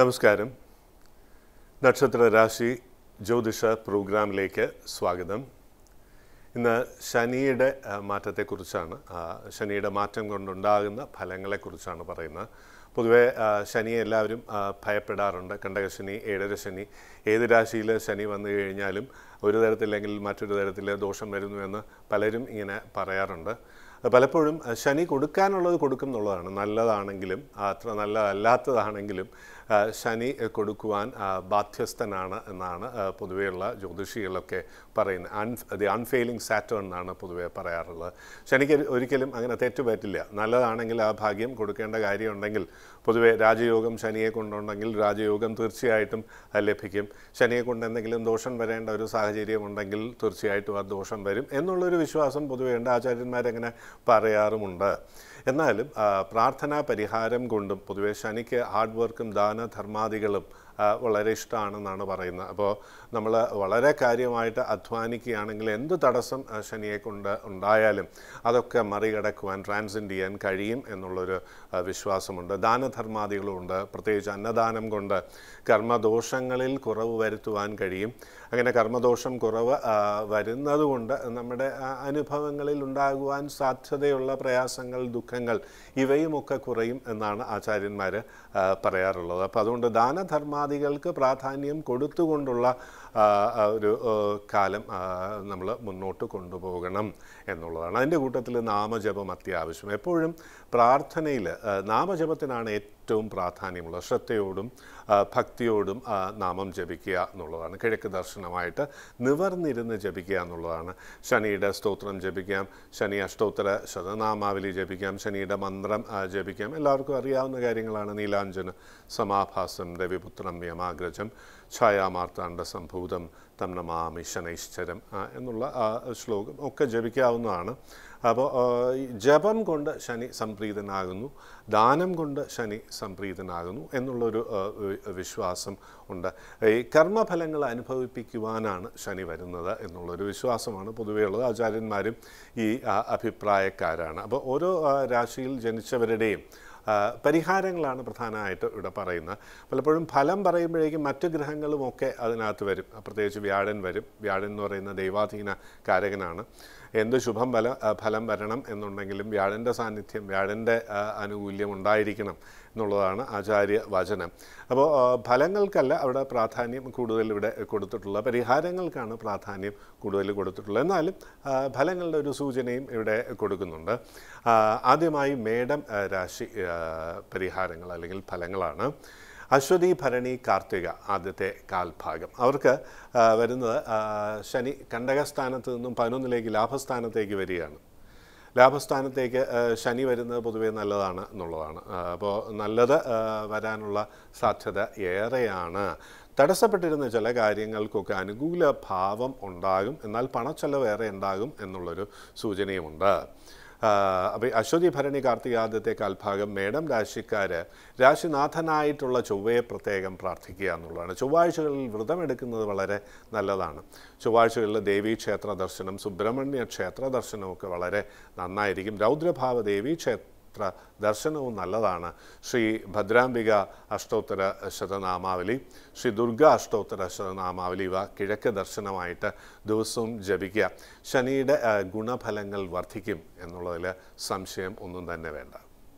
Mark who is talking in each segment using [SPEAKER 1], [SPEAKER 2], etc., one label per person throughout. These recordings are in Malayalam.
[SPEAKER 1] നമസ്കാരം നക്ഷത്ര രാശി ജ്യോതിഷ പ്രോഗ്രാമിലേക്ക് സ്വാഗതം ഇന്ന് ശനിയുടെ ആ, മാറ്റത്തെക്കുറിച്ചാണ് ആ, ശനിയുടെ മാറ്റം കൊണ്ടുണ്ടാകുന്ന ഫലങ്ങളെക്കുറിച്ചാണ് പറയുന്നത് പൊതുവെ ആ, ശനിയെ എല്ലാവരും ആ, ഭയപ്പെടാറുണ്ട് കണ്ടകശനി ഏഴര ശനി ഏത് രാശിയിൽ ശനി വന്നു കഴിഞ്ഞാലും ഒരു തരത്തില്ലെങ്കിൽ മറ്റൊരു തരത്തിൽ ദോഷം വരുന്നുവെന്ന് പലരും ഇങ്ങനെ പറയാറുണ്ട് പലപ്പോഴും അഹ് ശനി കൊടുക്കാനുള്ളത് കൊടുക്കും എന്നുള്ളതാണ് നല്ലതാണെങ്കിലും ആ, അത്ര നല്ലതല്ലാത്തതാണെങ്കിലും ആ, ശനി അഹ് കൊടുക്കുവാൻ ആ, ബാധ്യസ്ഥനാണ് എന്നാണ് ആ, പൊതുവെയുള്ള ജ്യോതിഷികളൊക്കെ പറയുന്നത് അൺ ദി അൺഫെയിലിംഗ് സാറ്റേൺ എന്നാണ് പൊതുവെ പറയാറുള്ളത് ശനിക്ക് ഒരു- ഒരിക്കലും അങ്ങനെ തെറ്റുപറ്റില്ല നല്ലതാണെങ്കിൽ ആ ഭാഗ്യം കൊടുക്കേണ്ട കാര്യമുണ്ടെങ്കിൽ പൊതുവെ രാജയോഗം ശനിയെ കൊണ്ടുണ്ടെങ്കിൽ രാജയോഗം തീർച്ചയായിട്ടും ആ, ലഭിക്കും ശനിയെ കൊണ്ട് എന്തെങ്കിലും ദോഷം വരേണ്ട ഒരു സാഹചര്യം ഉണ്ടെങ്കിൽ തീർച്ചയായിട്ടും ആ ദോഷം വരും എന്നുള്ളൊരു വിശ്വാസം പൊതുവെ ഉണ്ട് ആചാര്യന്മാരങ്ങനെ പറയാറുമുണ്ട് എന്നാലും ആ, പ്രാർത്ഥനാ പരിഹാരം കൊണ്ടും പൊതുവെ ശനിക്ക് ഹാർഡ് വർക്കും ദാനധർമാദികളും ആ, വളരെ ഇഷ്ടമാണെന്നാണ് പറയുന്നത് അപ്പോൾ നമ്മൾ വളരെ കാര്യമായിട്ട് അധ്വാനിക്കുകയാണെങ്കിൽ എന്ത് തടസ്സം ആ, ശനിയെ കൊണ്ട് ഉണ്ടായാലും അതൊക്കെ മറികടക്കുവാൻ ട്രാൻസെൻഡ് ചെയ്യാൻ കഴിയും എന്നുള്ളൊരു ആ, വിശ്വാസമുണ്ട് ദാനധർമാദികളുമുണ്ട് പ്രത്യേകിച്ച് അന്നദാനം കൊണ്ട് കർമ്മദോഷങ്ങളിൽ കുറവ് വരുത്തുവാൻ കഴിയും അങ്ങനെ കർമ്മദോഷം കുറവ് ആ, വരുന്നത് കൊണ്ട് നമ്മുടെ ആ, അനുഭവങ്ങളിൽ ഉണ്ടാകുവാൻ സാധ്യതയുള്ള പ്രയാസങ്ങൾ ദുഃഖങ്ങൾ ഇവയുമൊക്കെ കുറയും എന്നാണ് ആചാര്യന്മാർ പറയാറുള്ളത് അപ്പോൾ അതുകൊണ്ട് ദാനധർമാദികൾക്ക് പ്രാധാന്യം കൊടുത്തുകൊണ്ടുള്ള ആ, ആ, ഒരു ആ, കാലം നമ്മൾ മുന്നോട്ട് കൊണ്ടുപോകണം എന്നുള്ളതാണ് അതിൻ്റെ കൂട്ടത്തിൽ നാമജപം അത്യാവശ്യം എപ്പോഴും പ്രാർത്ഥനയിൽ നാമജപത്തിനാണ് ഏറ്റവും പ്രാധാന്യമുള്ളത് ശ്രദ്ധയോടും ആ, ഭക്തിയോടും ആ, നാമം ജപിക്കുക എന്നുള്ളതാണ് കിഴക്ക് ദർശനമായിട്ട് നിവർന്നിരുന്ന് ജപിക്കുക എന്നുള്ളതാണ് ശനിയുടെ സ്തോത്രം ജപിക്കാം ശനി അഷ്ടോത്തര ശതനാമാവലി ജപിക്കാം ശനിയുടെ മന്ത്രം ആ, ജപിക്കാം എല്ലാവർക്കും അറിയാവുന്ന കാര്യങ്ങളാണ് നീലാഞ്ജന സമാഭാസം രവിപുത്രം യമാഗ്രജം ഛായാമാർത്താണ്ഡ സംഭൂതം തം നമാമി ശനൈശ്ചരം ആ, എന്നുള്ള ആ ശ്ലോകം ഒക്കെ ജപിക്കാവുന്നതാണ് അപ്പോൾ ഈ ജപം കൊണ്ട് ശനി സംപ്രീതനാകുന്നു ദാനം കൊണ്ട് ശനി സംപ്രീതനാകുന്നു എന്നുള്ളൊരു ആ, വി- വിശ്വാസം ഉണ്ട് ഈ കർമ്മഫലങ്ങൾ അനുഭവിപ്പിക്കുവാനാണ് ശനി വരുന്നത് എന്നുള്ളൊരു വിശ്വാസമാണ് പൊതുവെയുള്ളത് ആചാര്യന്മാരും ഈ ആ, അഭിപ്രായക്കാരാണ് അപ്പോൾ ഓരോ ആ, രാശിയിൽ ജനിച്ചവരുടെയും ആ, പരിഹാരങ്ങളാണ് പ്രധാനമായിട്ട് ഇവിടെ പറയുന്നത് പലപ്പോഴും ഫലം പറയുമ്പോഴേക്കും മറ്റു ഗ്രഹങ്ങളുമൊക്കെ അതിനകത്ത് വരും പ്രത്യേകിച്ച് വ്യാഴൻ വരും വ്യാഴൻ എന്ന് പറയുന്ന ദൈവാധീന കാരകനാണ് എന്ത് ശുഭം ഫല ആ, ഫലം വരണം എന്നുണ്ടെങ്കിലും വ്യാഴൻ്റെ സാന്നിധ്യം വ്യാഴൻ്റെ ആ, ആനുകൂല്യം ഉണ്ടായിരിക്കണം എന്നുള്ളതാണ് ആചാര്യ വചനം അപ്പോൾ ആ, ഫലങ്ങൾക്കല്ല അവിടെ പ്രാധാന്യം കൂടുതൽ ഇവിടെ കൊടുത്തിട്ടുള്ളത് പരിഹാരങ്ങൾക്കാണ് പ്രാധാന്യം കൂടുതൽ കൊടുത്തിട്ടുള്ളത് എന്നാലും ആ, ഫലങ്ങളുടെ ഒരു സൂചനയും ഇവിടെ കൊടുക്കുന്നുണ്ട് ആ, ആദ്യമായി മേടം ആ, രാശി ആ, പരിഹാരങ്ങൾ അല്ലെങ്കിൽ ഫലങ്ങളാണ് അശ്വതി ഭരണി കാർത്തിക ആദ്യത്തെ കാൽഭാഗം അവർക്ക് ആ, വരുന്നത് ആ, ശനി കണ്ടകസ്ഥാനത്ത് നിന്നും പതിനൊന്നിലേക്ക് ലാഭസ്ഥാനത്തേക്ക് വരികയാണ് ലാഭസ്ഥാനത്തേക്ക് ആ, ശനി വരുന്നത് പൊതുവേ നല്ലതാണ് എന്നുള്ളതാണ് അപ്പോൾ നല്ലത് ആ, വരാനുള്ള സാധ്യത ഏറെയാണ് തടസ്സപ്പെട്ടിരുന്ന ചില കാര്യങ്ങൾക്കൊക്കെ അനുകൂല ഭാവം ഉണ്ടാകും എന്നാൽ പണച്ചെലവ് ഏറെ ഉണ്ടാകും എന്നുള്ളൊരു സൂചനയുമുണ്ട് അപ്പോൾ അശ്വതി ഭരണി കാർത്തിക ആദ്യത്തെ കാൽഭാഗം മേടം രാശിക്കാർ രാശിനാഥനായിട്ടുള്ള ചൊവ്വയെ പ്രത്യേകം പ്രാർത്ഥിക്കുക എന്നുള്ളതാണ് ചൊവ്വാഴ്ചകളിൽ വ്രതമെടുക്കുന്നത് വളരെ നല്ലതാണ് ചൊവ്വാഴ്ചകളിൽ ദേവീ ക്ഷേത്ര ദർശനം സുബ്രഹ്മണ്യ ക്ഷേത്ര ദർശനമൊക്കെ വളരെ നന്നായിരിക്കും രൗദ്രഭാവ ദേവീ ക്ഷേത്ര ദർശനവും നല്ലതാണ് ശ്രീ ഭദ്രാംബിക അഷ്ടോത്തര ശതനാമാവലി ശ്രീ ദുർഗ അഷ്ടോത്തര ശതനാമാവലി ഇവ കിഴക്ക് ദർശനമായിട്ട് ദിവസവും ജപിക്കുക ശനിയുടെ ആ, ഗുണഫലങ്ങൾ വർദ്ധിക്കും എന്നുള്ളതിൽ സംശയം ഒന്നും തന്നെ വേണ്ട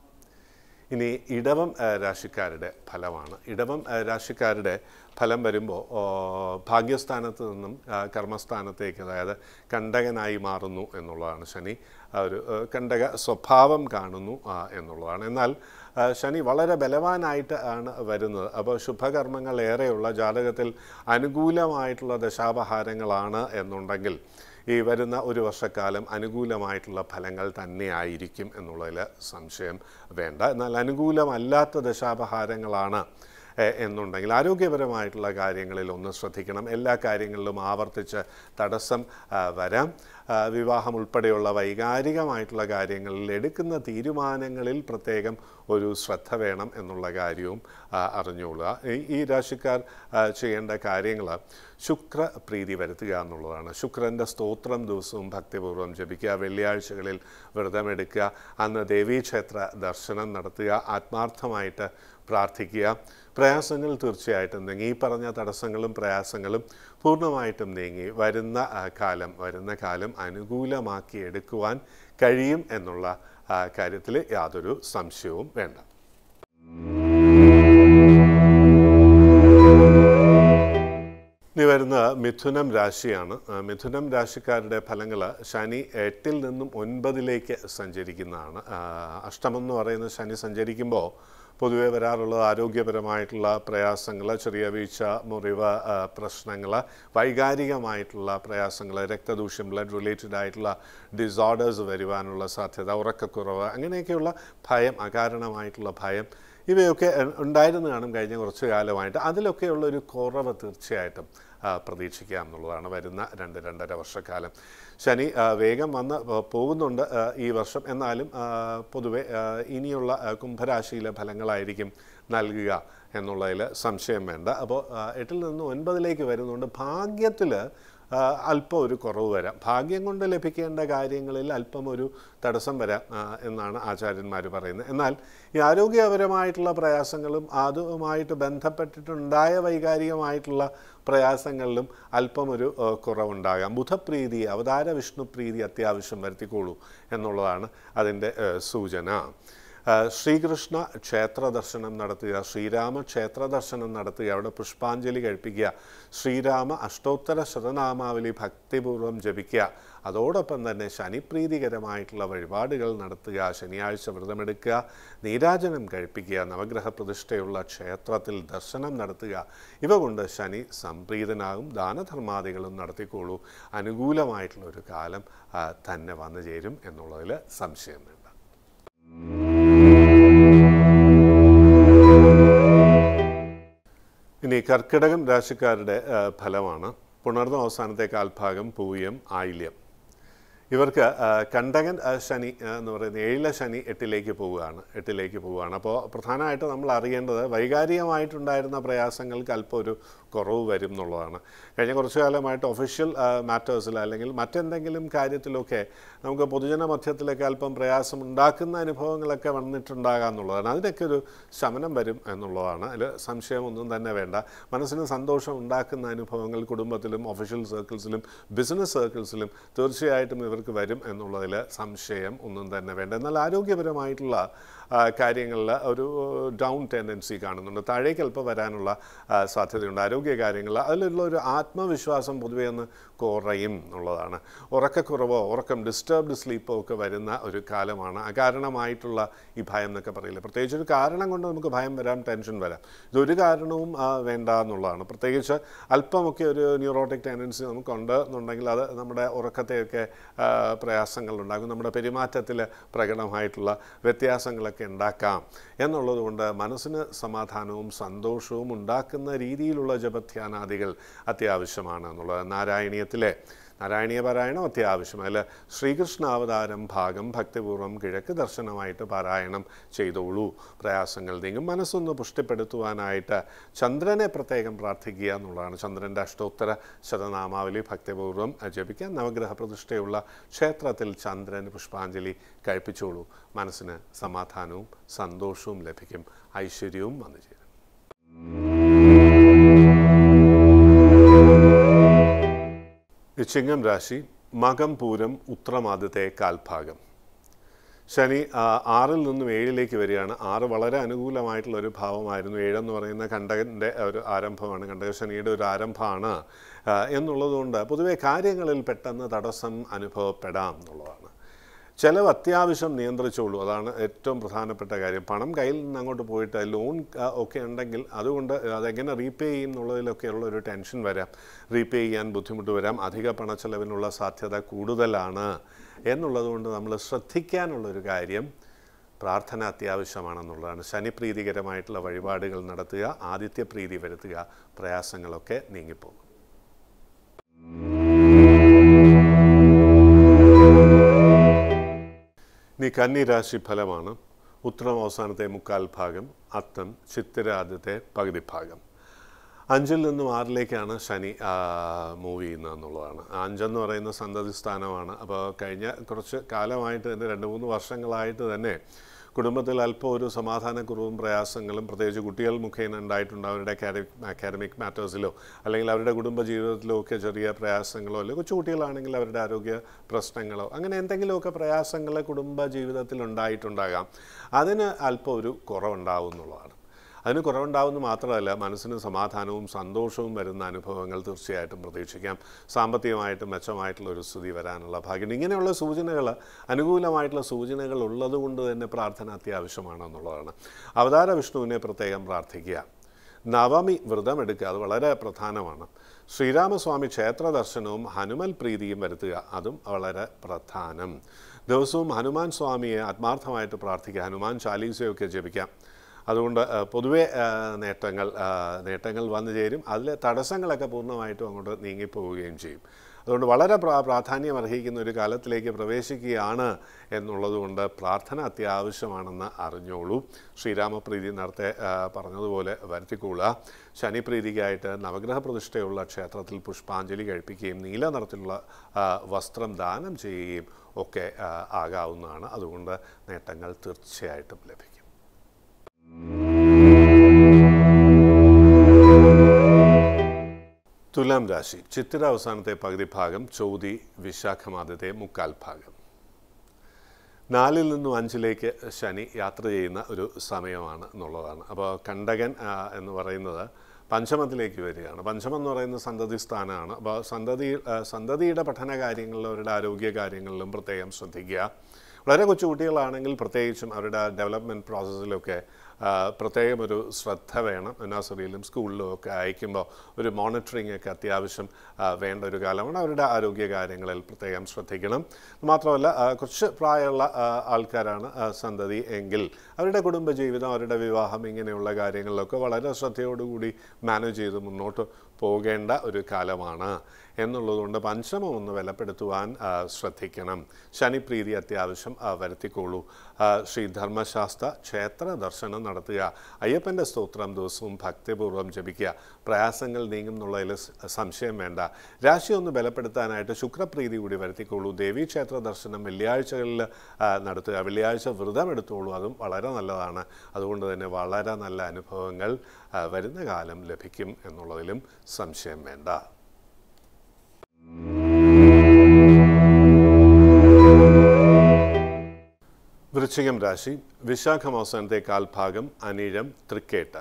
[SPEAKER 1] ഇനി ഇടവം ആ, രാശിക്കാരുടെ ഫലമാണ് ഇടവം ആ, രാശിക്കാരുടെ ഫലം വരുമ്പോൾ ഓ, ഭാഗ്യസ്ഥാനത്ത് നിന്നും ആ, കർമ്മസ്ഥാനത്തേക്ക് അതായത് കണ്ടകനായി മാറുന്നു എന്നുള്ളതാണ് ശനി ആ ഒരു ആ, കണ്ടക സ്വഭാവം കാണുന്നു ആ, എന്നുള്ളതാണ് എന്നാൽ ആ, ശനി വളരെ ബലവാനായിട്ട് ആണ് വരുന്നത് അപ്പോൾ ശുഭകർമ്മങ്ങൾ ഏറെയുള്ള ജാതകത്തിൽ അനുകൂലമായിട്ടുള്ള ദശാപഹാരങ്ങളാണ് എന്നുണ്ടെങ്കിൽ ഈ വരുന്ന ഒരു വർഷക്കാലം അനുകൂലമായിട്ടുള്ള ഫലങ്ങൾ തന്നെയായിരിക്കും എന്നുള്ളതിൽ സംശയം വേണ്ട എന്നാൽ അനുകൂലമല്ലാത്ത ദശാപഹാരങ്ങളാണ് എ, എന്നുണ്ടെങ്കിൽ ആരോഗ്യപരമായിട്ടുള്ള കാര്യങ്ങളിൽ ഒന്ന് ശ്രദ്ധിക്കണം എല്ലാ കാര്യങ്ങളിലും ആവർത്തിച്ച് തടസ്സം ആ, വരാം ആ, വിവാഹം ഉൾപ്പെടെയുള്ള വൈകാരികമായിട്ടുള്ള കാര്യങ്ങളിൽ എടുക്കുന്ന തീരുമാനങ്ങളിൽ പ്രത്യേകം ഒരു ശ്രദ്ധ വേണം എന്നുള്ള കാര്യവും ആ, അറിഞ്ഞുകൊള്ളുക ഈ- ഈ രാശിക്കാർ ആ, ചെയ്യേണ്ട കാര്യങ്ങൾ ശുക്ര പ്രീതി വരുത്തുക എന്നുള്ളതാണ് ശുക്രൻ്റെ സ്തോത്രം ദിവസവും ഭക്തിപൂർവ്വം ജപിക്കുക വെള്ളിയാഴ്ചകളിൽ വ്രതമെടുക്കുക അന്ന് ദേവീക്ഷേത്ര ദർശനം നടത്തുക ആത്മാർത്ഥമായിട്ട് പ്രാർത്ഥിക്കുക പ്രയാസങ്ങൾ തീർച്ചയായിട്ടും നീങ്ങി ഈ പറഞ്ഞ തടസ്സങ്ങളും പ്രയാസങ്ങളും പൂർണ്ണമായിട്ടും നീങ്ങി വരുന്ന ആ, കാലം വരുന്ന കാലം അനുകൂലമാക്കി എടുക്കുവാൻ കഴിയും എന്നുള്ള കാര്യത്തിൽ യാതൊരു സംശയവും വേണ്ട ഇനി വരുന്ന മിഥുനം രാശിയാണ് ആ, മിഥുനം രാശിക്കാരുടെ ഫലങ്ങൾ ശനി എട്ടിൽ നിന്നും ഒൻപതിലേക്ക് സഞ്ചരിക്കുന്നതാണ് ആ, അഷ്ടമം എന്ന് പറയുന്ന ശനി സഞ്ചരിക്കുമ്പോൾ പൊതുവെ വരാറുള്ളത് ആരോഗ്യപരമായിട്ടുള്ള പ്രയാസങ്ങൾ ചെറിയ വീഴ്ച മുറിവ് പ്രശ്നങ്ങൾ വൈകാരികമായിട്ടുള്ള പ്രയാസങ്ങൾ രക്തദൂഷ്യം ബ്ലഡ് റിലേറ്റഡ് ആയിട്ടുള്ള ഡിസോർഡേഴ്സ് വരുവാനുള്ള സാധ്യത ഉറക്കക്കുറവ് അങ്ങനെയൊക്കെയുള്ള ഭയം അകാരണമായിട്ടുള്ള ഭയം ഇവയൊക്കെ ഉ- ഉണ്ടായിരുന്നു കാണും കഴിഞ്ഞ കുറച്ച് കാലമായിട്ട് അതിലൊക്കെയുള്ള ഒരു കുറവ് തീർച്ചയായിട്ടും ആ, പ്രതീക്ഷിക്കാം എന്നുള്ളതാണ് വരുന്ന രണ്ട് രണ്ടര വർഷക്കാലം ശനി ആ, വേഗം വന്ന് പോ- പോകുന്നുണ്ട് ആ, ഈ വർഷം എന്നാലും ആ, പൊതുവെ ആ, ഇനിയുള്ള ആ, കുംഭരാശിയിലെ ഫലങ്ങളായിരിക്കും നൽകുക എന്നുള്ളതിൽ സംശയം വേണ്ട അപ്പോൾ ആ, എട്ടിൽ നിന്ന് ഒൻപതിലേക്ക് വരുന്നുണ്ട് ഭാഗ്യത്തിൽ അല്പം ഒരു കുറവ് വരാം ഭാഗ്യം കൊണ്ട് ലഭിക്കേണ്ട കാര്യങ്ങളിൽ അല്പം ഒരു തടസ്സം വരാം ആ, എന്നാണ് ആചാര്യന്മാർ പറയുന്നത് എന്നാൽ ഈ ആരോഗ്യപരമായിട്ടുള്ള പ്രയാസങ്ങളും അതുമായിട്ട് ബന്ധപ്പെട്ടിട്ടുണ്ടായ വൈകാരികമായിട്ടുള്ള പ്രയാസങ്ങളിലും അല്പം ഒരു ആ, കുറവുണ്ടാകാം ബുധപ്രീതി അവതാര വിഷ്ണുപ്രീതി അത്യാവശ്യം വരുത്തിക്കോളൂ എന്നുള്ളതാണ് അതിൻ്റെ ആ, സൂചന ആ, ശ്രീകൃഷ്ണ ക്ഷേത്ര ദർശനം നടത്തുക ശ്രീരാമ ക്ഷേത്ര ദർശനം നടത്തുക അവിടെ പുഷ്പാഞ്ജലി കഴിപ്പിക്കുക ശ്രീരാമ അഷ്ടോത്തര ശതനാമാവലി ഭക്തിപൂർവ്വം ജപിക്കുക അതോടൊപ്പം തന്നെ ശനിപ്രീതികരമായിട്ടുള്ള വഴിപാടുകൾ നടത്തുക ശനിയാഴ്ച വ്രതമെടുക്കുക നീരാജനം കഴിപ്പിക്കുക നവഗ്രഹ പ്രതിഷ്ഠയുള്ള ക്ഷേത്രത്തിൽ ദർശനം നടത്തുക ഇവ കൊണ്ട് ശനി സംപ്രീതനാകും ദാനധർമാദികളും നടത്തിക്കോളൂ അനുകൂലമായിട്ടുള്ള ഒരു കാലം ആ, തന്നെ വന്നു ചേരും എന്നുള്ളതിൽ സംശയം വേണ്ട ഇനി കർക്കിടകം രാശിക്കാരുടെ ആ, ഫലമാണ് പുണർന്ന അവസാനത്തെ കാൽഭാഗം പൂയം ആയില്യം ഇവർക്ക് ആ, കണ്ടകൻ ആ, ശനി ആ, എന്ന് പറയുന്നത് ഏഴിലെ ശനി എട്ടിലേക്ക് പോവുകയാണ് എട്ടിലേക്ക് പോവുകയാണ് അപ്പോൾ പ്രധാനമായിട്ട് നമ്മൾ അറിയേണ്ടത് വൈകാരികമായിട്ടുണ്ടായിരുന്ന പ്രയാസങ്ങൾക്ക് അല്പം ഒരു കുറവ് വരും എന്നുള്ളതാണ് കഴിഞ്ഞ കുറച്ചു കാലമായിട്ട് ഒഫീഷ്യൽ മാറ്റേഴ്സിൽ അല്ലെങ്കിൽ മറ്റെന്തെങ്കിലും കാര്യത്തിലൊക്കെ നമുക്ക് പൊതുജന മധ്യത്തിലൊക്കെ അല്പം പ്രയാസം ഉണ്ടാക്കുന്ന അനുഭവങ്ങളൊക്കെ വന്നിട്ടുണ്ടാകാം എന്നുള്ളതാണ് അതിനൊക്കെ ഒരു ശമനം വരും എന്നുള്ളതാണ് അതിൽ സംശയമൊന്നും തന്നെ വേണ്ട മനസ്സിന് സന്തോഷം ഉണ്ടാക്കുന്ന അനുഭവങ്ങൾ കുടുംബത്തിലും ഒഫീഷ്യൽ സർക്കിൾസിലും ബിസിനസ് സർക്കിൾസിലും തീർച്ചയായിട്ടും ഇവർക്ക് വരും എന്നുള്ളതിൽ സംശയം ഒന്നും തന്നെ വേണ്ട എന്നാൽ ആരോഗ്യപരമായിട്ടുള്ള ആ, കാര്യങ്ങളിൽ ഒരു ഡൗൺ ടെൻഡൻസി കാണുന്നുണ്ട് താഴേക്ക് അല്പം വരാനുള്ള ആ, സാധ്യതയുണ്ട് ആരോഗ്യ കാര്യങ്ങൾ അതിലുള്ള ഒരു ആത്മവിശ്വാസം പൊതുവെ ഒന്ന് കുറയും എന്നുള്ളതാണ് ഉറക്കക്കുറവോ ഉറക്കം ഡിസ്റ്റർബ്ഡ് സ്ലീപ്പോ ഒക്കെ വരുന്ന ഒരു കാലമാണ് അകാരണമായിട്ടുള്ള ഈ ഭയം എന്നൊക്കെ പറയില്ല പ്രത്യേകിച്ച് ഒരു കാരണം കൊണ്ട് നമുക്ക് ഭയം വരാം ടെൻഷൻ വരാം ഇതൊരു കാരണവും ആ, വേണ്ട എന്നുള്ളതാണ് പ്രത്യേകിച്ച് അല്പമൊക്കെ ഒരു ന്യൂറോട്ടിക് ടെൻഡൻസി നമുക്കുണ്ട് എന്നുണ്ടെങ്കിൽ അത് നമ്മുടെ ഉറക്കത്തെയൊക്കെ ആ, പ്രയാസങ്ങളുണ്ടാകും നമ്മുടെ പെരുമാറ്റത്തിൽ പ്രകടമായിട്ടുള്ള വ്യത്യാസങ്ങളൊക്കെ ഉണ്ടാക്കാം എന്നുള്ളത് കൊണ്ട് മനസ്സിന് സമാധാനവും സന്തോഷവും ഉണ്ടാക്കുന്ന രീതിയിലുള്ള ജപധ്യാനാദികൾ അത്യാവശ്യമാണ് എന്നുള്ളത് നാരായണീയത്തിലെ നാരായണീയ പാരായണം അത്യാവശ്യം അതിൽ ശ്രീകൃഷ്ണാവതാരം ഭാഗം ഭക്തിപൂർവ്വം കിഴക്ക് ദർശനമായിട്ട് പാരായണം ചെയ്തോളൂ പ്രയാസങ്ങൾ നീങ്ങും മനസ്സൊന്ന് പുഷ്ടിപ്പെടുത്തുവാനായിട്ട് ചന്ദ്രനെ പ്രത്യേകം പ്രാർത്ഥിക്കുക എന്നുള്ളതാണ് ചന്ദ്രൻ്റെ അഷ്ടോത്തര ശതനാമാവലി ഭക്തിപൂർവ്വം ജപിക്കാൻ നവഗ്രഹ പ്രതിഷ്ഠയുള്ള ക്ഷേത്രത്തിൽ ചന്ദ്രന് പുഷ്പാഞ്ജലി കഴിപ്പിച്ചോളൂ മനസ്സിന് സമാധാനവും സന്തോഷവും ലഭിക്കും ഐശ്വര്യവും വന്നു ചേരും ചിങ്ങം രാശി മകം പൂരം ഉത്രമാദ്യത്തെ കാൽഭാഗം ശനി ആ, ആറിൽ നിന്നും ഏഴിലേക്ക് വരികയാണ് ആറ് വളരെ അനുകൂലമായിട്ടുള്ള ഒരു ഭാവമായിരുന്നു ഏഴെന്ന് പറയുന്ന കണ്ടകൻ്റെ ഒരു ആരംഭമാണ് കണ്ടക ശനിയുടെ ഒരു ആരംഭമാണ് ആ, എന്നുള്ളതുകൊണ്ട് പൊതുവെ കാര്യങ്ങളിൽ പെട്ടെന്ന് തടസ്സം അനുഭവപ്പെടാം എന്നുള്ളതാണ് ചിലവ് അത്യാവശ്യം നിയന്ത്രിച്ചോളൂ അതാണ് ഏറ്റവും പ്രധാനപ്പെട്ട കാര്യം പണം കയ്യിൽ നിന്ന് അങ്ങോട്ട് പോയിട്ട് ലോൺ ആ, ഒക്കെ ഉണ്ടെങ്കിൽ അതുകൊണ്ട് അതെങ്ങനെ റീപേ ചെയ്യും എന്നുള്ളതിലൊക്കെയുള്ള ഒരു ടെൻഷൻ വരാം റീപേ ചെയ്യാൻ ബുദ്ധിമുട്ട് വരാം അധിക പണച്ചെലവിനുള്ള സാധ്യത കൂടുതലാണ് എന്നുള്ളതുകൊണ്ട് നമ്മൾ ശ്രദ്ധിക്കാനുള്ളൊരു കാര്യം പ്രാർത്ഥന അത്യാവശ്യമാണെന്നുള്ളതാണ് ശനിപ്രീതികരമായിട്ടുള്ള വഴിപാടുകൾ നടത്തുക ആദിത്യപ്രീതി വരുത്തുക പ്രയാസങ്ങളൊക്കെ നീങ്ങിപ്പോകും ഇനി കന്നിരാശി ഫലമാണ് ഉത്തരം അവസാനത്തെ മുക്കാൽ ഭാഗം അത്തം ചിത്തിര ആദ്യത്തെ പകുതി ഭാഗം അഞ്ചിൽ നിന്നും ആറിലേക്കാണ് ശനി മൂവ് ചെയ്യുന്നത് എന്നുള്ളതാണ് അഞ്ചെന്ന് പറയുന്ന സന്തതി സ്ഥാനമാണ് അപ്പോൾ കഴിഞ്ഞ കുറച്ച് കാലമായിട്ട് തന്നെ രണ്ട് മൂന്ന് വർഷങ്ങളായിട്ട് തന്നെ കുടുംബത്തിൽ അല്പം ഒരു സമാധാനക്കുറവും പ്രയാസങ്ങളും പ്രത്യേകിച്ച് കുട്ടികൾ മുഖേന ഉണ്ടായിട്ടുണ്ട് അവരുടെ അക്കാഡമിക് അക്കാഡമിക് മാറ്റേഴ്സിലോ അല്ലെങ്കിൽ അവരുടെ കുടുംബ ജീവിതത്തിലോ ഒക്കെ ചെറിയ പ്രയാസങ്ങളോ അല്ലെങ്കിൽ കൊച്ചുകുട്ടികളാണെങ്കിൽ അവരുടെ ആരോഗ്യ പ്രശ്നങ്ങളോ അങ്ങനെ എന്തെങ്കിലുമൊക്കെ പ്രയാസങ്ങൾ കുടുംബ ജീവിതത്തിൽ ഉണ്ടായിട്ടുണ്ടാകാം അതിന് അല്പം ഒരു കുറവുണ്ടാവും എന്നുള്ളതാണ് അതിന് കുറവുണ്ടാവുമെന്ന് മാത്രമല്ല മനസ്സിന് സമാധാനവും സന്തോഷവും വരുന്ന അനുഭവങ്ങൾ തീർച്ചയായിട്ടും പ്രതീക്ഷിക്കാം സാമ്പത്തികമായിട്ട് മെച്ചമായിട്ടുള്ള ഒരു സ്ഥിതി വരാനുള്ള ഭാഗ്യം ഇങ്ങനെയുള്ള സൂചനകൾ അനുകൂലമായിട്ടുള്ള സൂചനകൾ ഉള്ളതുകൊണ്ട് തന്നെ പ്രാർത്ഥന അത്യാവശ്യമാണെന്നുള്ളതാണ് അവതാര വിഷ്ണുവിനെ പ്രത്യേകം പ്രാർത്ഥിക്കുക നവമി വ്രതമെടുക്കുക അത് വളരെ പ്രധാനമാണ് ശ്രീരാമസ്വാമി ക്ഷേത്ര ദർശനവും ഹനുമൽ പ്രീതിയും വരുത്തുക അതും വളരെ പ്രധാനം ദിവസവും ഹനുമാൻ സ്വാമിയെ ആത്മാർത്ഥമായിട്ട് പ്രാർത്ഥിക്കുക ഹനുമാൻ ചാലീസയൊക്കെ ജപിക്കാം അതുകൊണ്ട് ആ, പൊതുവെ ആ, നേട്ടങ്ങൾ ആ, നേട്ടങ്ങൾ വന്നു ചേരും അതിലെ തടസ്സങ്ങളൊക്കെ പൂർണ്ണമായിട്ടും അങ്ങോട്ട് നീങ്ങിപ്പോവുകയും ചെയ്യും അതുകൊണ്ട് വളരെ പ്രാ പ്രാധാന്യം അർഹിക്കുന്ന ഒരു കാലത്തിലേക്ക് പ്രവേശിക്കുകയാണ് എന്നുള്ളതുകൊണ്ട് പ്രാർത്ഥന അത്യാവശ്യമാണെന്ന് അറിഞ്ഞോളൂ ശ്രീരാമപ്രീതി നേരത്തെ ആ, പറഞ്ഞതുപോലെ വരുത്തിക്കൊള്ളുക ശനിപ്രീതിക്കായിട്ട് നവഗ്രഹ പ്രതിഷ്ഠയുള്ള ക്ഷേത്രത്തിൽ പുഷ്പാഞ്ജലി കഴിപ്പിക്കുകയും നീല നിറത്തിലുള്ള ആ, വസ്ത്രം ദാനം ചെയ്യുകയും ഒക്കെ ആ, ആകാവുന്നതാണ് അതുകൊണ്ട് നേട്ടങ്ങൾ തീർച്ചയായിട്ടും ലഭിക്കും തുലാം രാശി ചിത്തിര അവസാനത്തെ പകുതി ഭാഗം ചോതി വിശാഖമാദ്യത്തെ മുക്കാൽ ഭാഗം നാലിൽ നിന്നും അഞ്ചിലേക്ക് ശനി യാത്ര ചെയ്യുന്ന ഒരു സമയമാണ് എന്നുള്ളതാണ് അപ്പോൾ കണ്ടകൻ ആ, എന്ന് പറയുന്നത് പഞ്ചമത്തിലേക്ക് വരികയാണ് പഞ്ചമം എന്ന് പറയുന്ന സന്തതി സ്ഥാനമാണ് അപ്പോൾ സന്തതി ആ, സന്തതിയുടെ പഠന കാര്യങ്ങളിലും അവരുടെ ആരോഗ്യ കാര്യങ്ങളിലും പ്രത്യേകം ശ്രദ്ധിക്കുക വളരെ കൊച്ചുകുട്ടികളാണെങ്കിൽ പ്രത്യേകിച്ചും അവരുടെ ഡെവലപ്മെൻറ്റ് പ്രോസസ്സിലൊക്കെ ആ, പ്രത്യേകം ഒരു ശ്രദ്ധ വേണം നഴ്സറിയിലും സ്കൂളിലും ഒക്കെ അയക്കുമ്പോൾ ഒരു മോണിറ്ററിംഗ് ഒക്കെ അത്യാവശ്യം ആ, വേണ്ട ഒരു കാലമാണ് അവരുടെ ആരോഗ്യ കാര്യങ്ങളിൽ പ്രത്യേകം ശ്രദ്ധിക്കണം മാത്രമല്ല ആ, കുറച്ച് പ്രായമുള്ള ആ, ആൾക്കാരാണ് ആ, സന്തതി എങ്കിൽ അവരുടെ കുടുംബജീവിതം അവരുടെ വിവാഹം ഇങ്ങനെയുള്ള കാര്യങ്ങളിലൊക്കെ വളരെ ശ്രദ്ധയോടുകൂടി മാനേജ് ചെയ്ത് മുന്നോട്ട് പോകേണ്ട ഒരു കാലമാണ് എന്നുള്ളതുകൊണ്ട് പഞ്ചമം ഒന്ന് വിലപ്പെടുത്തുവാൻ ആ, ശ്രദ്ധിക്കണം ശനിപ്രീതി അത്യാവശ്യം ആ, വരുത്തിക്കോളൂ ആ, ശ്രീ ധർമ്മശാസ്ത്ര ക്ഷേത്ര ദർശനം നടത്തുക അയ്യപ്പൻ്റെ സ്തോത്രം ദിവസവും ഭക്തിപൂർവ്വം ജപിക്കുക പ്രയാസങ്ങൾ നീങ്ങും എന്നുള്ളതിൽ സ- സംശയം വേണ്ട രാശി ഒന്ന് ബലപ്പെടുത്താനായിട്ട് ശുക്രപ്രീതി കൂടി വരുത്തിക്കോളൂ ദേവീക്ഷേത്ര ദർശനം വെള്ളിയാഴ്ചകളിൽ ആ, നടത്തുക വെള്ളിയാഴ്ച വ്രതം എടുത്തോളൂ അതും വളരെ നല്ലതാണ് അതുകൊണ്ട് തന്നെ വളരെ നല്ല അനുഭവങ്ങൾ ആ, വരുന്ന കാലം ലഭിക്കും എന്നുള്ളതിലും സംശയം വേണ്ട വൃശ്ചികം രാശി വിശാഖം അവസാനത്തെ കാൽഭാഗം അനിഴം തൃക്കേട്ട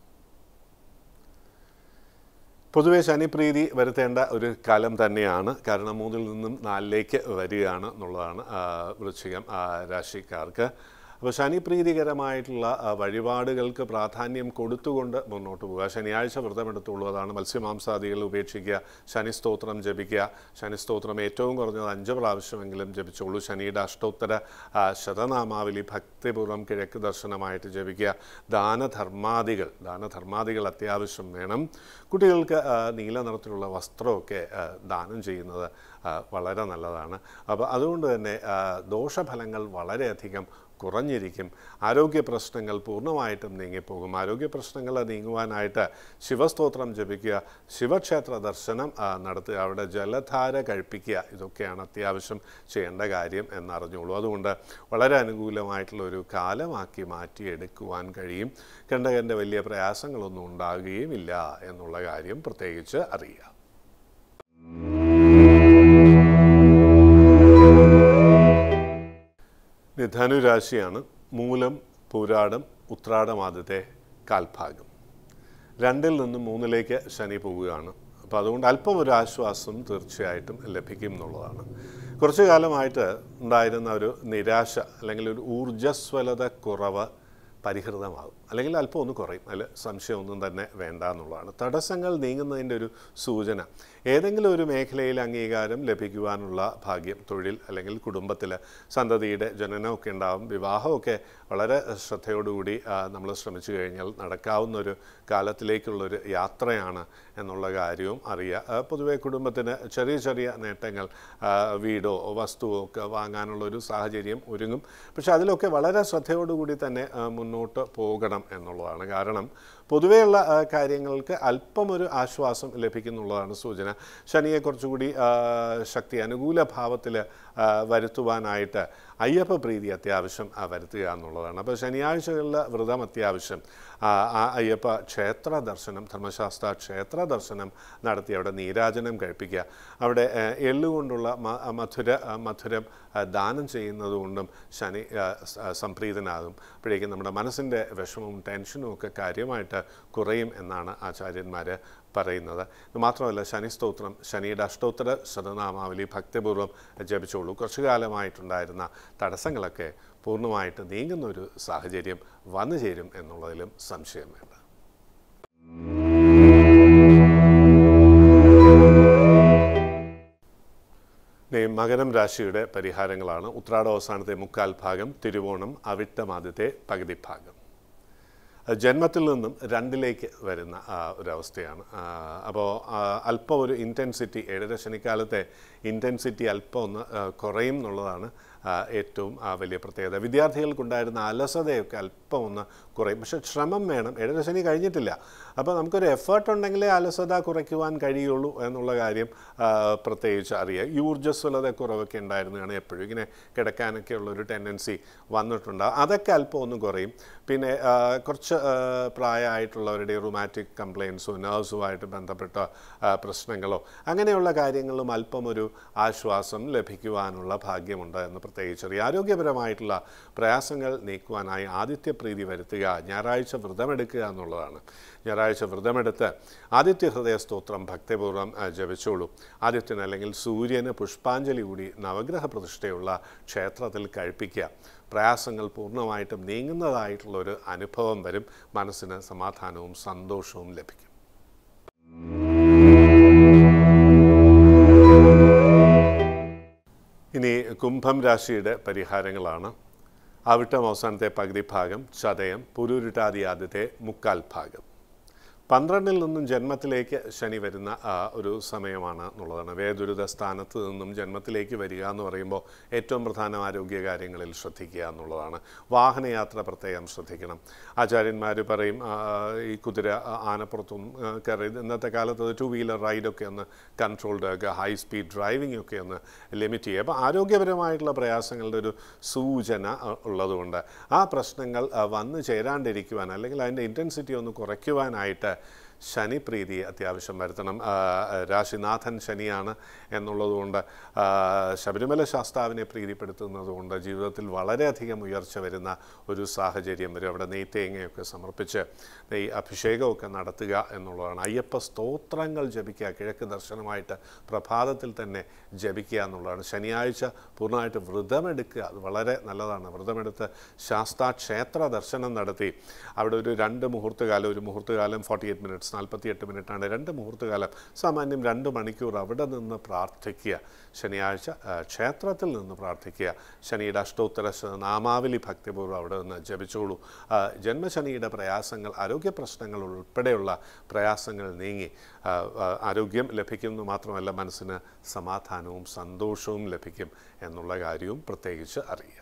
[SPEAKER 1] പൊതുവെ ശനിപ്രീതി വരുത്തേണ്ട ഒരു കാലം തന്നെയാണ് കാരണം മൂന്നിൽ നിന്നും നാലിലേക്ക് വരികയാണ് എന്നുള്ളതാണ് ആ, വൃശ്ചികം ആ, രാശിക്കാർക്ക് അപ്പോൾ ശനിപ്രീതികരമായിട്ടുള്ള ആ, വഴിപാടുകൾക്ക് പ്രാധാന്യം കൊടുത്തുകൊണ്ട് മുന്നോട്ട് പോവുക ശനിയാഴ്ച വ്രതമെടുത്തുള്ളൂ അതാണ് മത്സ്യമാംസാദികൾ ഉപേക്ഷിക്കുക ശനി സ്തോത്രം ജപിക്കുക ശനി സ്തോത്രം ഏറ്റവും കുറഞ്ഞത് അഞ്ച് പ്രാവശ്യമെങ്കിലും ജപിച്ചോളൂ ശനിയുടെ അഷ്ടോത്തര ആ, ശതനാമാവലി ഭക്തിപൂർവ്വം കിഴക്ക് ദർശനമായിട്ട് ജപിക്കുക ദാനധർമാദികൾ ദാനധർമാദികൾ അത്യാവശ്യം വേണം കുട്ടികൾക്ക് ആ, നീല നിറത്തിലുള്ള വസ്ത്രമൊക്കെ ആ, ദാനം ചെയ്യുന്നത് ആ, വളരെ നല്ലതാണ് അപ്പോൾ അതുകൊണ്ട് തന്നെ ആ, ദോഷഫലങ്ങൾ വളരെയധികം കുറഞ്ഞിരിക്കും ആരോഗ്യ പ്രശ്നങ്ങൾ പൂർണ്ണമായിട്ടും നീങ്ങിപ്പോകും ആരോഗ്യ പ്രശ്നങ്ങൾ നീങ്ങുവാനായിട്ട് ശിവസ്തോത്രം ജപിക്കുക ശിവക്ഷേത്ര ദർശനം ആ, നടത്തുക അവിടെ ജലധാര കഴിപ്പിക്കുക ഇതൊക്കെയാണ് അത്യാവശ്യം ചെയ്യേണ്ട കാര്യം എന്നറിഞ്ഞോളൂ അതുകൊണ്ട് വളരെ അനുകൂലമായിട്ടുള്ള ഒരു കാലമാക്കി മാറ്റിയെടുക്കുവാൻ കഴിയും കണ്ടകൻ്റെ വലിയ പ്രയാസങ്ങളൊന്നും ഉണ്ടാകുകയുമില്ല എന്നുള്ള കാര്യം പ്രത്യേകിച്ച് അറിയുക ഇനി ധനുരാശിയാണ് മൂലം പൂരാടം ഉത്രാടം ആദ്യത്തെ കാൽഭാഗം രണ്ടിൽ നിന്നും മൂന്നിലേക്ക് ശനി പോവുകയാണ് അപ്പോൾ അതുകൊണ്ട് അല്പം ഒരു ആശ്വാസം തീർച്ചയായിട്ടും ലഭിക്കും എന്നുള്ളതാണ് കുറച്ചു കാലമായിട്ട് ഉണ്ടായിരുന്ന ഒരു നിരാശ അല്ലെങ്കിൽ ഒരു ഊർജ്ജസ്വലത കുറവ് പരിഹൃതമാകും അല്ലെങ്കിൽ അല്പം ഒന്ന് കുറയും അതിൽ സംശയമൊന്നും തന്നെ വേണ്ട എന്നുള്ളതാണ് തടസ്സങ്ങൾ നീങ്ങുന്നതിൻ്റെ ഒരു സൂചന ഏതെങ്കിലും ഒരു മേഖലയിൽ അംഗീകാരം ലഭിക്കുവാനുള്ള ഭാഗ്യം തൊഴിൽ അല്ലെങ്കിൽ കുടുംബത്തിൽ സന്തതിയുടെ ജനനമൊക്കെ ഉണ്ടാവും വിവാഹമൊക്കെ വളരെ ശ്രദ്ധയോടുകൂടി നമ്മൾ ശ്രമിച്ചു കഴിഞ്ഞാൽ നടക്കാവുന്ന ഒരു കാലത്തിലേക്കുള്ളൊരു യാത്രയാണ് എന്നുള്ള കാര്യവും അറിയുക ആ, പൊതുവെ കുടുംബത്തിന് ചെറിയ ചെറിയ നേട്ടങ്ങൾ ആ, വീടോ വസ്തുവോ ഒക്കെ വാങ്ങാനുള്ള ഒരു സാഹചര്യം ഒരുങ്ങും പക്ഷെ അതിലൊക്കെ വളരെ ശ്രദ്ധയോടുകൂടി തന്നെ ആ, മുന്നോട്ട് പോകണം എന്നുള്ളതാണ് കാരണം പൊതുവെയുള്ള ആ, കാര്യങ്ങൾക്ക് അല്പം ഒരു ആശ്വാസം ലഭിക്കുന്നുള്ളതാണ് സൂചന ശനിയെ കുറച്ചുകൂടി ആ, ശക്തി അനുകൂല ഭാവത്തിൽ വരുത്തുവാനായിട്ട് അയ്യപ്പ പ്രീതി അത്യാവശ്യം ആ, വരുത്തുക എന്നുള്ളതാണ് അപ്പോൾ ശനിയാഴ്ചകളിൽ വ്രതം അത്യാവശ്യം ആ, ആ അയ്യപ്പ ക്ഷേത്ര ദർശനം ധർമ്മശാസ്ത്ര ക്ഷേത്ര ദർശനം നടത്തി അവിടെ നീരാജനം കഴിപ്പിക്കുക അവിടെ ആ, എള്ളുകൊണ്ടുള്ള മ- മധുര ആ, മധുരം ആ, ദാനം ചെയ്യുന്നതുകൊണ്ടും ശനി ആ, സ- ആ, സംപ്രീതനാകും അപ്പോഴേക്കും നമ്മുടെ മനസ്സിൻ്റെ വിഷമവും ടെൻഷനും ഒക്കെ കാര്യമായിട്ട് കുറയും എന്നാണ് ആചാര്യന്മാർ പറയുന്നത് ഇത് മാത്രമല്ല ശനി സ്തോത്രം ശനിയുടെ അഷ്ടോത്തര ശതനാമാവലി ഭക്തിപൂർവ്വം ജപിച്ചോളൂ കുറച്ചു കാലമായിട്ടുണ്ടായിരുന്ന തടസ്സങ്ങളൊക്കെ പൂർണ്ണമായിട്ട് നീങ്ങുന്ന ഒരു സാഹചര്യം വന്നു ചേരും എന്നുള്ളതിലും സംശയം വേണ്ട ഇനി മകരം രാശിയുടെ പരിഹാരങ്ങളാണ് ഉത്രാട അവസാനത്തെ മുക്കാൽ ഭാഗം തിരുവോണം അവിട്ടം ആദ്യത്തെ പകുതി ഭാഗം ജന്മത്തിൽ നിന്നും രണ്ടിലേക്ക് വരുന്ന ആ, ഒരവസ്ഥയാണ് അപ്പോൾ അല്പം ഒരു ഇൻറ്റൻസിറ്റി ഏഴര ശനിക്കാലത്തെ ഇൻറ്റൻസിറ്റി അല്പം ഒന്ന് ആ, കുറയും എന്നുള്ളതാണ് ആ, ഏറ്റവും ആ, വലിയ പ്രത്യേകത വിദ്യാർത്ഥികൾക്കുണ്ടായിരുന്ന അലസതയൊക്കെ അല്പം ഒന്ന് കുറയും പക്ഷെ ശ്രമം വേണം ഏഴര ശനി കഴിഞ്ഞിട്ടില്ല അപ്പോൾ നമുക്കൊരു എഫേർട്ട് ഉണ്ടെങ്കിലേ അലസത കുറയ്ക്കുവാൻ കഴിയുള്ളൂ എന്നുള്ള കാര്യം ആ, പ്രത്യേകിച്ച് അറിയാം ഈ ഊർജ്ജസ്വലത കുറവൊക്കെ ഉണ്ടായിരുന്നതാണ് എപ്പോഴും ഇങ്ങനെ കിടക്കാനൊക്കെ ഉള്ളൊരു ടെൻഡൻസി വന്നിട്ടുണ്ട് അതൊക്കെ അല്പം ഒന്ന് കുറയും പിന്നെ ആ, കുറച്ച് ആ, പ്രായമായിട്ടുള്ളവരുടെ റൊമാറ്റിക് കംപ്ലയിൻസോ നേഴ്സുമായിട്ട് ബന്ധപ്പെട്ട ആ, പ്രശ്നങ്ങളോ അങ്ങനെയുള്ള കാര്യങ്ങളും അല്പം ഒരു ആശ്വാസം ലഭിക്കുവാനുള്ള ഭാഗ്യമുണ്ട് എന്ന് പ്രത്യേകിച്ചറിയാം ആരോഗ്യപരമായിട്ടുള്ള പ്രയാസങ്ങൾ നീക്കുവാനായി ആദിത്യപ്രീതി വരുത്തുക ഞായറാഴ്ച വ്രതമെടുക്കുക എന്നുള്ളതാണ് ഞായറാഴ്ച വ്രതമെടുത്ത് ആദിത്യ ഹൃദയ സ്തോത്രം ഭക്തിപൂർവ്വം ആ, ജപിച്ചോളൂ ആദിത്യന് അല്ലെങ്കിൽ സൂര്യന് പുഷ്പാഞ്ജലി കൂടി നവഗ്രഹ പ്രതിഷ്ഠയുള്ള ക്ഷേത്രത്തിൽ കഴിപ്പിക്കുക പ്രയാസങ്ങൾ പൂർണ്ണമായിട്ടും നീങ്ങുന്നതായിട്ടുള്ള ഒരു അനുഭവം വരും മനസ്സിന് സമാധാനവും സന്തോഷവും ലഭിക്കും ഇനി കുംഭം രാശിയുടെ പരിഹാരങ്ങളാണ് അവിട്ടം അവസാനത്തെ പകുതി ഭാഗം ചതയം പുരൂരുട്ടാതി ആദ്യത്തെ മുക്കാൽ ഭാഗം പന്ത്രണ്ടിൽ നിന്നും ജന്മത്തിലേക്ക് ശനി വരുന്ന ആ, ഒരു സമയമാണ് എന്നുള്ളതാണ് വേദുരിത സ്ഥാനത്ത് നിന്നും ജന്മത്തിലേക്ക് വരിക എന്ന് പറയുമ്പോൾ ഏറ്റവും പ്രധാന ആരോഗ്യ കാര്യങ്ങളിൽ ശ്രദ്ധിക്കുക എന്നുള്ളതാണ് വാഹനയാത്ര പ്രത്യേകം ശ്രദ്ധിക്കണം ആചാര്യന്മാർ പറയും ആ, ഈ കുതിര ആ, ആനപ്പുറത്തും ആ, കയറി ഇന്നത്തെ കാലത്ത് ടു വീലർ റൈഡൊക്കെ ഒന്ന് കൺട്രോൾഡ് ആക്കുക ഹൈ സ്പീഡ് ഡ്രൈവിംഗ് ഒക്കെ ഒന്ന് ലിമിറ്റ് ചെയ്യുക അപ്പോൾ ആരോഗ്യപരമായിട്ടുള്ള പ്രയാസങ്ങളുടെ ഒരു സൂചന ആ, ഉള്ളതുകൊണ്ട് ആ പ്രശ്നങ്ങൾ ആ, വന്നു ചേരാണ്ടിരിക്കുവാൻ അല്ലെങ്കിൽ അതിൻ്റെ ഇൻറ്റൻസിറ്റി ഒന്ന് കുറയ്ക്കുവാനായിട്ട് ശനി പ്രീതി അത്യാവശ്യം വരുത്തണം ആ, രാശിനാഥൻ ശനിയാണ് എന്നുള്ളതുകൊണ്ട് ആ, ശബരിമല ശാസ്താവിനെ പ്രീതിപ്പെടുത്തുന്നതുകൊണ്ട് ജീവിതത്തിൽ വളരെയധികം ഉയർച്ച വരുന്ന ഒരു സാഹചര്യം വരും അവിടെ നെയ്ത്തേങ്ങയൊക്കെ സമർപ്പിച്ച് നെയ് അഭിഷേകമൊക്കെ നടത്തുക എന്നുള്ളതാണ് അയ്യപ്പ സ്തോത്രങ്ങൾ ജപിക്കുക കിഴക്ക് ദർശനമായിട്ട് പ്രഭാതത്തിൽ തന്നെ ജപിക്കുക എന്നുള്ളതാണ് ശനിയാഴ്ച പൂർണ്ണമായിട്ട് വ്രതമെടുക്കുക അത് വളരെ നല്ലതാണ് വ്രതമെടുത്ത് ശാസ്താ ക്ഷേത്ര ദർശനം നടത്തി അവിടെ ഒരു രണ്ട് മുഹൂർത്തകാലം ഒരു മുഹൂർത്തകാലം ഫോർട്ടി എയ്റ്റ് മിനിറ്റ്സ് നാൽപ്പത്തിയെട്ട് മിനിറ്റാണ് രണ്ട് മുഹൂർത്തകാലം സാമാന്യം രണ്ട് മണിക്കൂർ അവിടെ നിന്ന് പ്രാർത്ഥിക്കുക ശനിയാഴ്ച ആ, ക്ഷേത്രത്തിൽ നിന്ന് പ്രാർത്ഥിക്കുക ശനിയുടെ അഷ്ടോത്തര ശ- നാമാവലി ഭക്തിപൂർവ്വം അവിടെ നിന്ന് ജപിച്ചോളൂ ആ, ജന്മശനിയുടെ പ്രയാസങ്ങൾ ആരോഗ്യ പ്രശ്നങ്ങൾ ഉൾപ്പെടെയുള്ള പ്രയാസങ്ങൾ നീങ്ങി ആ, ആ, ആരോഗ്യം ലഭിക്കുന്നു മാത്രമല്ല മനസ്സിന് സമാധാനവും സന്തോഷവും ലഭിക്കും എന്നുള്ള കാര്യവും പ്രത്യേകിച്ച് അറിയുക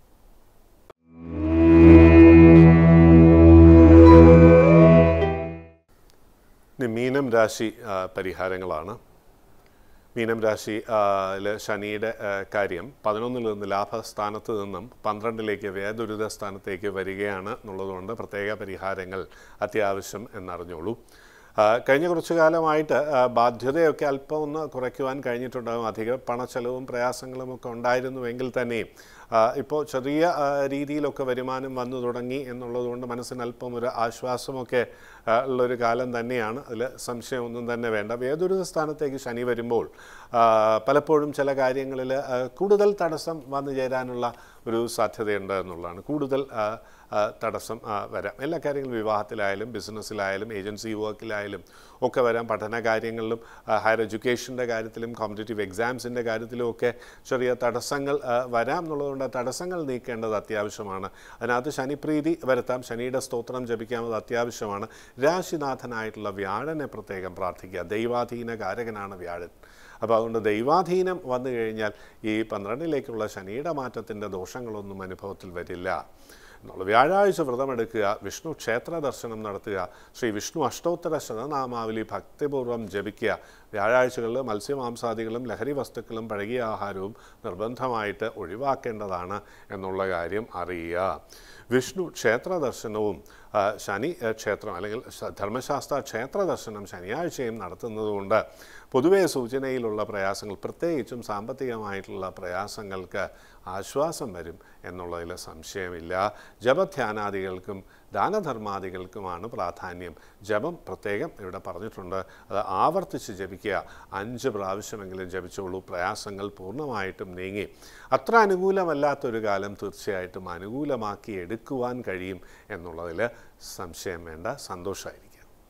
[SPEAKER 1] ഇനി മീനം രാശി ആ, പരിഹാരങ്ങളാണ് മീനം രാശി ആ, ല് ശനിയുടെ ആ, കാര്യം പതിനൊന്നിൽ നിന്ന് ലാഭസ്ഥാനത്ത് നിന്നും പന്ത്രണ്ടിലേക്ക് വേദുരിത സ്ഥാനത്തേക്ക് വരികയാണ് എന്നുള്ളതുകൊണ്ട് പ്രത്യേക പരിഹാരങ്ങൾ അത്യാവശ്യം എന്നറിഞ്ഞോളൂ ആ, കഴിഞ്ഞ കുറച്ചു കാലമായിട്ട് ആ, ബാധ്യതയൊക്കെ അല്പം ഒന്ന് കുറയ്ക്കുവാൻ കഴിഞ്ഞിട്ടുണ്ടാകും അധിക പണച്ചെലവും പ്രയാസങ്ങളും ഒക്കെ ഉണ്ടായിരുന്നുവെങ്കിൽ തന്നെയും ഇപ്പോൾ ചെറിയ ആ, രീതിയിലൊക്കെ വരുമാനം വന്നു തുടങ്ങി എന്നുള്ളതുകൊണ്ട് മനസ്സിന് അല്പം ഒരു ആശ്വാസമൊക്കെ ആ, ഉള്ളൊരു കാലം തന്നെയാണ് അതിൽ സംശയമൊന്നും തന്നെ വേണ്ട വേദുരിത സ്ഥാനത്തേക്ക് ശനി വരുമ്പോൾ ആ, പലപ്പോഴും ചില കാര്യങ്ങളിൽ ആ, കൂടുതൽ തടസ്സം വന്നു ചേരാനുള്ള ഒരു സാധ്യതയുണ്ട് എന്നുള്ളതാണ് കൂടുതൽ ആ, ആ, തടസ്സം ആ, വരാം എല്ലാ കാര്യങ്ങളും വിവാഹത്തിലായാലും ബിസിനസ്സിലായാലും ഏജൻസി വർക്കിലായാലും ഒക്കെ വരാം പഠന കാര്യങ്ങളിലും ആ, ഹയർ എഡ്യൂക്കേഷൻ്റെ കാര്യത്തിലും കോമ്പറ്റേറ്റീവ് എക്സാംസിൻ്റെ കാര്യത്തിലും ഒക്കെ ചെറിയ തടസ്സങ്ങൾ ആ, വരാം എന്നുള്ളതുകൊണ്ട് ആ തടസ്സങ്ങൾ നീക്കേണ്ടത് അത്യാവശ്യമാണ് അതിനകത്ത് ശനിപ്രീതി വരുത്താം ശനിയുടെ സ്തോത്രം ജപിക്കാവുന്നത് അത്യാവശ്യമാണ് രാശിനാഥനായിട്ടുള്ള വ്യാഴനെ പ്രത്യേകം പ്രാർത്ഥിക്കുക ദൈവാധീന കാരകനാണ് വ്യാഴൻ അപ്പോൾ അതുകൊണ്ട് ദൈവാധീനം വന്നു കഴിഞ്ഞാൽ ഈ പന്ത്രണ്ടിലേക്കുള്ള ശനിയുടെ മാറ്റത്തിൻ്റെ ദോഷങ്ങളൊന്നും അനുഭവത്തിൽ വരില്ല എന്നുള്ള വ്യാഴാഴ്ച വ്രതമെടുക്കുക വിഷ്ണു ക്ഷേത്ര ദർശനം നടത്തുക ശ്രീ വിഷ്ണു അഷ്ടോത്തര ശതനാമാവലി ഭക്തിപൂർവ്വം ജപിക്കുക വ്യാഴാഴ്ചകളിൽ മത്സ്യമാംസാദികളും ലഹരി വസ്തുക്കളും പഴകിയ ആഹാരവും നിർബന്ധമായിട്ട് ഒഴിവാക്കേണ്ടതാണ് എന്നുള്ള കാര്യം അറിയുക വിഷ്ണു ക്ഷേത്ര ദർശനവും ആ, ശനി ആ, ക്ഷേത്രം അല്ലെങ്കിൽ ശ- ധർമ്മശാസ്ത്ര ക്ഷേത്ര ദർശനം ശനിയാഴ്ചയും നടത്തുന്നതുകൊണ്ട് പൊതുവെ സൂചനയിലുള്ള പ്രയാസങ്ങൾ പ്രത്യേകിച്ചും സാമ്പത്തികമായിട്ടുള്ള പ്രയാസങ്ങൾക്ക് ആശ്വാസം വരും എന്നുള്ളതിൽ സംശയമില്ല ജപധ്യാനാദികൾക്കും ദാനധർമാദികൾക്കുമാണ് പ്രാധാന്യം ജപം പ്രത്യേകം ഇവിടെ പറഞ്ഞിട്ടുണ്ട് അത് ആവർത്തിച്ച് ജപിക്കുക അഞ്ച് പ്രാവശ്യമെങ്കിലും ജപിച്ചോളൂ പ്രയാസങ്ങൾ പൂർണ്ണമായിട്ടും നീങ്ങി അത്ര അനുകൂലമല്ലാത്തൊരു കാലം തീർച്ചയായിട്ടും അനുകൂലമാക്കി എടുക്കുവാൻ കഴിയും എന്നുള്ളതിൽ സംശയം വേണ്ട സന്തോഷമായിരിക്കും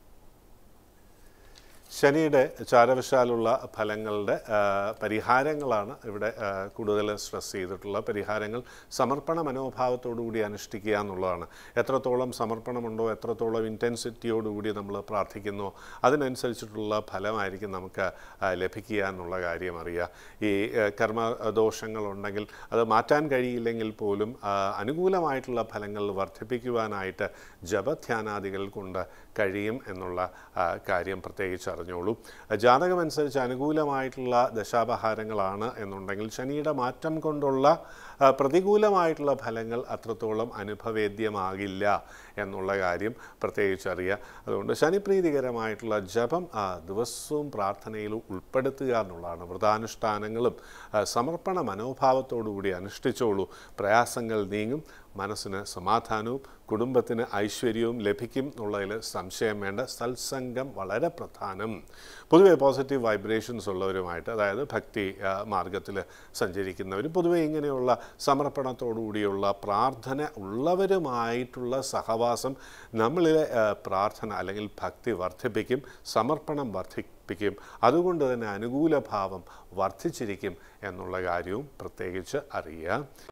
[SPEAKER 1] ശനിയുടെ ചാരവശാലുള്ള ഫലങ്ങളുടെ ആ, പരിഹാരങ്ങളാണ് ഇവിടെ ആ, കൂടുതൽ സ്ട്രെസ് ചെയ്തിട്ടുള്ള പരിഹാരങ്ങൾ സമർപ്പണ മനോഭാവത്തോടുകൂടി അനുഷ്ഠിക്കുക എന്നുള്ളതാണ് എത്രത്തോളം സമർപ്പണമുണ്ടോ എത്രത്തോളം ഇൻറ്റൻസിറ്റിയോടുകൂടി നമ്മൾ പ്രാർത്ഥിക്കുന്നോ അതിനനുസരിച്ചിട്ടുള്ള ഫലമായിരിക്കും നമുക്ക് ആ, ലഭിക്കുക എന്നുള്ള കാര്യം അറിയുക ഈ ആ, കർമ്മ ദോഷങ്ങളുണ്ടെങ്കിൽ അത് മാറ്റാൻ കഴിയില്ലെങ്കിൽ പോലും ആ, അനുകൂലമായിട്ടുള്ള ഫലങ്ങൾ വർദ്ധിപ്പിക്കുവാനായിട്ട് ജപധ്യാനാദികൾ കൊണ്ട് കഴിയും എന്നുള്ള ആ, കാര്യം പ്രത്യേകിച്ച് അറിഞ്ഞോളൂ ജാതകമനുസരിച്ച് അനുകൂലമായിട്ടുള്ള ദശാപഹാരങ്ങളാണ് എന്നുണ്ടെങ്കിൽ ശനിയുടെ മാറ്റം കൊണ്ടുള്ള ആ, പ്രതികൂലമായിട്ടുള്ള ഫലങ്ങൾ അത്രത്തോളം അനുഭവേദ്യമാകില്ല എന്നുള്ള കാര്യം പ്രത്യേകിച്ച് അറിയുക അതുകൊണ്ട് ശനിപ്രീതികരമായിട്ടുള്ള ജപം ആ, ദിവസവും പ്രാർത്ഥനയിൽ ഉൾപ്പെടുത്തുക എന്നുള്ളതാണ് വ്രതാനുഷ്ഠാനങ്ങളും ആ, സമർപ്പണ മനോഭാവത്തോടുകൂടി അനുഷ്ഠിച്ചോളൂ പ്രയാസങ്ങൾ നീങ്ങും മനസ്സിന് സമാധാനവും കുടുംബത്തിന് ഐശ്വര്യവും ലഭിക്കും എന്നുള്ളതിൽ സംശയം വേണ്ട സത്സംഗം വളരെ പ്രധാനം പൊതുവെ പോസിറ്റീവ് വൈബ്രേഷൻസ് ഉള്ളവരുമായിട്ട് അതായത് ഭക്തി മാർഗത്തിൽ സഞ്ചരിക്കുന്നവരും പൊതുവെ ഇങ്ങനെയുള്ള സമർപ്പണത്തോടുകൂടിയുള്ള പ്രാർത്ഥന ഉള്ളവരുമായിട്ടുള്ള സഹവാസം നമ്മളിലെ ആ, പ്രാർത്ഥന അല്ലെങ്കിൽ ഭക്തി വർദ്ധിപ്പിക്കും സമർപ്പണം വർദ്ധിപ്പിക്കും അതുകൊണ്ട് തന്നെ അനുകൂല ഭാവം വർദ്ധിച്ചിരിക്കും എന്നുള്ള കാര്യവും പ്രത്യേകിച്ച് അറിയുക